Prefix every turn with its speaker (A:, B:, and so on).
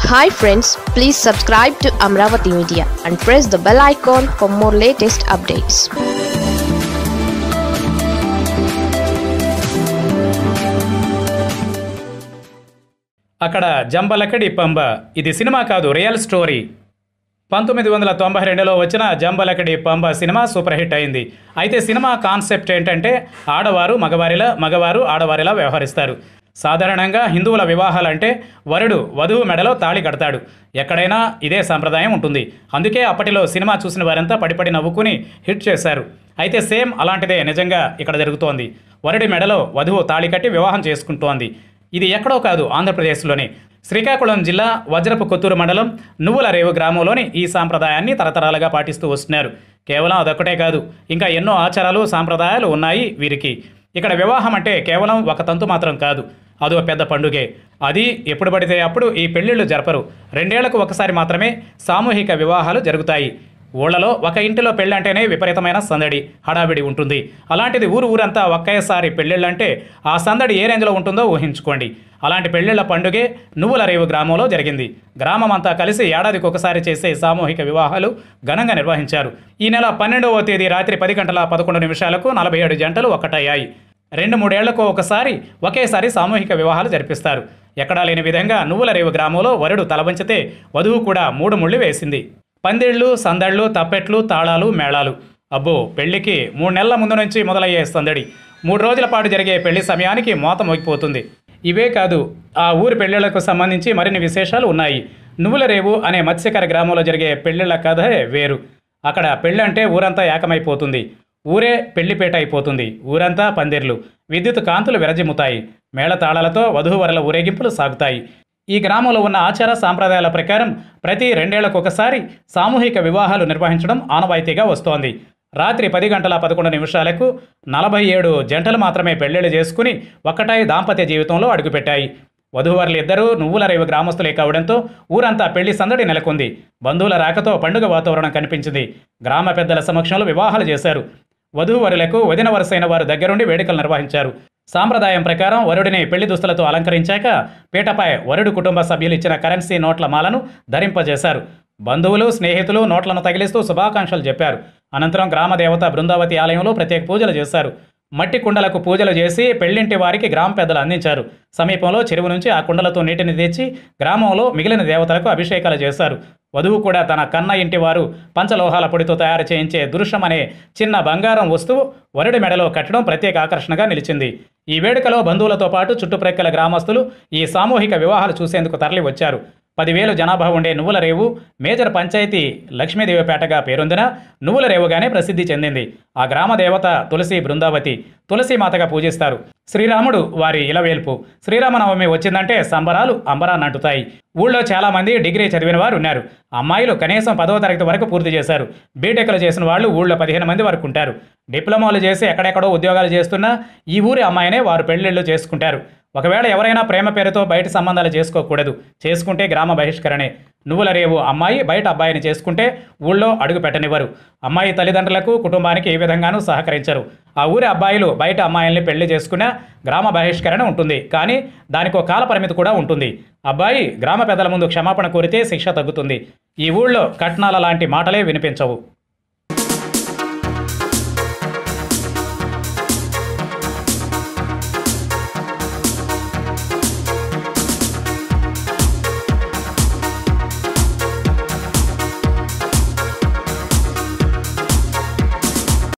A: hi friends please subscribe to Amaravati media and press the bell icon for more latest updates
B: అక్కడ జంబలకడి పంబ ఇది cinema కాదు real story పంతొమ్మిది వందల తొంభై రెండులో వచ్చిన Jambalakadi Pamba cinema super hit అయింది అయితే సినిమా కాన్సెప్ట్ ఏంటంటే ఆడవారు మగవారిలా మగవారు ఆడవారిలా వ్యవహరిస్తారు సాధారణంగా హిందువుల వివాహాలంటే వరుడు వధువు మెడలో తాళి కడతాడు ఎక్కడైనా ఇదే సాంప్రదాయం ఉంటుంది అందుకే అప్పటిలో సినిమా చూసిన వారంతా పడిపడి నవ్వుకుని హిట్ చేశారు అయితే సేమ్ అలాంటిదే నిజంగా ఇక్కడ జరుగుతోంది వరుడి మెడలో వధువు తాళి కట్టి వివాహం చేసుకుంటోంది ఇది ఎక్కడో కాదు ఆంధ్రప్రదేశ్లోనే శ్రీకాకుళం జిల్లా వజ్రపు కొత్తూరు మండలం నువ్వుల రేవు గ్రామంలోని ఈ సాంప్రదాయాన్ని తరతరాలుగా పాటిస్తూ వస్తున్నారు కేవలం అదొక్కటే కాదు ఇంకా ఎన్నో ఆచారాలు సాంప్రదాయాలు ఉన్నాయి వీరికి ఇక్కడ వివాహం అంటే కేవలం ఒక తంతు మాత్రం కాదు అదో పెద్ద పండుగే అది ఎప్పుడు పడితే అప్పుడు ఈ పెళ్లిళ్ళు జరపరు రెండేళ్లకు ఒకసారి మాత్రమే సామూహిక వివాహాలు జరుగుతాయి ఊళ్ళలో ఒక ఇంటిలో పెళ్ళంటేనే విపరీతమైన సందడి హడావిడి ఉంటుంది అలాంటిది ఊరు ఊరంతా ఒకేసారి పెళ్ళిళ్ళంటే ఆ సందడి ఏ రేంజ్లో ఉంటుందో ఊహించుకోండి అలాంటి పెళ్ళిళ్ళ పండుగే నువ్వుల రేవు గ్రామంలో జరిగింది గ్రామం అంతా కలిసి ఏడాదికి ఒకసారి చేసే సామూహిక వివాహాలు ఘనంగా నిర్వహించారు ఈ నెల పన్నెండవ తేదీ రాత్రి పది గంటల పదకొండు నిమిషాలకు నలభై ఏడు జంటలు ఒక్కటయ్యాయి రెండు మూడేళ్లకు ఒకసారి ఒకేసారి సామూహిక వివాహాలు జరిపిస్తారు ఎక్కడా లేని విధంగా నువ్వుల రేవు గ్రామంలో వరుడు తలవంచితే వధువు కూడా మూడు ముళ్ళు వేసింది పందిళ్ళు సందళ్ళు తప్పెట్లు తాళాలు మేళాలు అబ్బో పెళ్లికి మూడు నెలల ముందు నుంచి మొదలయ్యే సందడి మూడు రోజుల పాటు జరిగే పెళ్లి సమయానికి మోత మోగిపోతుంది ఇవే కాదు ఆ ఊరి పెళ్లిళ్లకు సంబంధించి మరిన్ని విశేషాలు ఉన్నాయి నువ్వుల రేవు అనే మత్స్యకర గ్రామంలో జరిగే పెళ్లిళ్ల కథే వేరు అక్కడ పెళ్ళి అంటే ఊరంతా ఏకమైపోతుంది ఊరే పెళ్లిపేట అయిపోతుంది ఊరంతా పందిర్లు విద్యుత్ కాంతులు విరజిమ్ముతాయి మేళతాళాలతో వధూవరుల ఊరేగింపులు సాగుతాయి ఈ గ్రామంలో ఉన్న ఆచార సాంప్రదాయాల ప్రకారం ప్రతి రెండేళ్లకు ఒకసారి సామూహిక వివాహాలు నిర్వహించడం ఆనవాయితీగా వస్తోంది రాత్రి పది గంటల పదకొండు నిమిషాలకు నలభై ఏడు జంటలు మాత్రమే పెళ్లిళ్ళు చేసుకుని ఒక్కటాయి దాంపత్య జీవితంలో అడుగుపెట్టాయి వధూవరులు ఇద్దరూ నువ్వుల రేవు గ్రామస్తులే కావడంతో ఊరంతా పెళ్లి సందడి నెలకొంది బంధువుల రాకతో పండుగ వాతావరణం కనిపించింది గ్రామ పెద్దల సమక్షంలో వివాహాలు చేశారు వధూవరులకు వదిన వరుసైన వారు దగ్గరుండి వేడుకలు నిర్వహించారు సాంప్రదాయం ప్రకారం వరుడిని పెళ్లి దుస్తులతో అలంకరించాక పీటపై వరుడు కుటుంబ సభ్యులు ఇచ్చిన కరెన్సీ నోట్ల మాలను ధరింపజేశారు బంధువులు స్నేహితులు నోట్లను తగిలిస్తూ శుభాకాంక్షలు చెప్పారు అనంతరం గ్రామ దేవత బృందావతి ఆలయంలో ప్రత్యేక పూజలు చేశారు మట్టి కుండలకు పూజలు చేసి పెళ్లింటి వారికి గ్రామ పెద్దలు అందించారు సమీపంలో చెరువు నుంచి ఆ కుండలతో నీటిని తెచ్చి గ్రామంలో మిగిలిన దేవతలకు అభిషేకాలు చేశారు వధువు కూడా తన కన్న ఇంటి వారు పంచలోహాల పొడితో తయారు చేయించే దృశ్యం అనే చిన్న బంగారం వస్తువు వరుడి మెడలో కట్టడం ప్రత్యేక ఆకర్షణగా నిలిచింది ఈ వేడుకలో బంధువులతో పాటు చుట్టుప్రక్కల గ్రామస్తులు ఈ సామూహిక వివాహాలు చూసేందుకు తరలి వచ్చారు పదివేలు జనాభా ఉండే నువ్వుల రేవు మేజర్ పంచాయతీ లక్ష్మీదేవిపేటగా పేరొందిన నువ్వుల రేవుగానే ప్రసిద్ధి చెందింది ఆ గ్రామ దేవత తులసి బృందావతి తులసి మాతగా పూజిస్తారు శ్రీరాముడు వారి ఇలవేల్పు శ్రీరామనవమి వచ్చిందంటే సంబరాలు అంబరాన్నంటుతాయి ఊళ్ళో చాలా మంది డిగ్రీ చదివిన వారు ఉన్నారు అమ్మాయిలు కనీసం పదవ తరగతి వరకు పూర్తి చేశారు బీటెక్లు చేసిన వాళ్ళు ఊళ్ళో పదిహేను మంది వరకు ఉంటారు డిప్లొమాలు చేసి ఎక్కడెక్కడో ఉద్యోగాలు చేస్తున్నా ఈ ఊరి అమ్మాయినే వారు పెళ్లిళ్ళు చేసుకుంటారు ఒకవేళ ఎవరైనా ప్రేమ పేరుతో బయట సంబంధాలు చేసుకోకూడదు చేసుకుంటే గ్రామ బహిష్కరణే నువ్వుల రేవు అమ్మాయి బయట అబ్బాయిని చేసుకుంటే ఊళ్ళో అడుగు పెట్టనివ్వరు అమ్మాయి తల్లిదండ్రులకు కుటుంబానికి ఏ విధంగానూ సహకరించరు ఆ ఊరి అబ్బాయిలు బయట అమ్మాయిల్ని పెళ్లి చేసుకున్నా గ్రామ బహిష్కరణ ఉంటుంది కానీ దానికో కాల పరిమితి కూడా ఉంటుంది అబ్బాయి గ్రామ పెద్దల ముందు క్షమాపణ కోరితే శిక్ష తగ్గుతుంది ఈ ఊళ్ళో కట్నాల లాంటి మాటలే వినిపించవు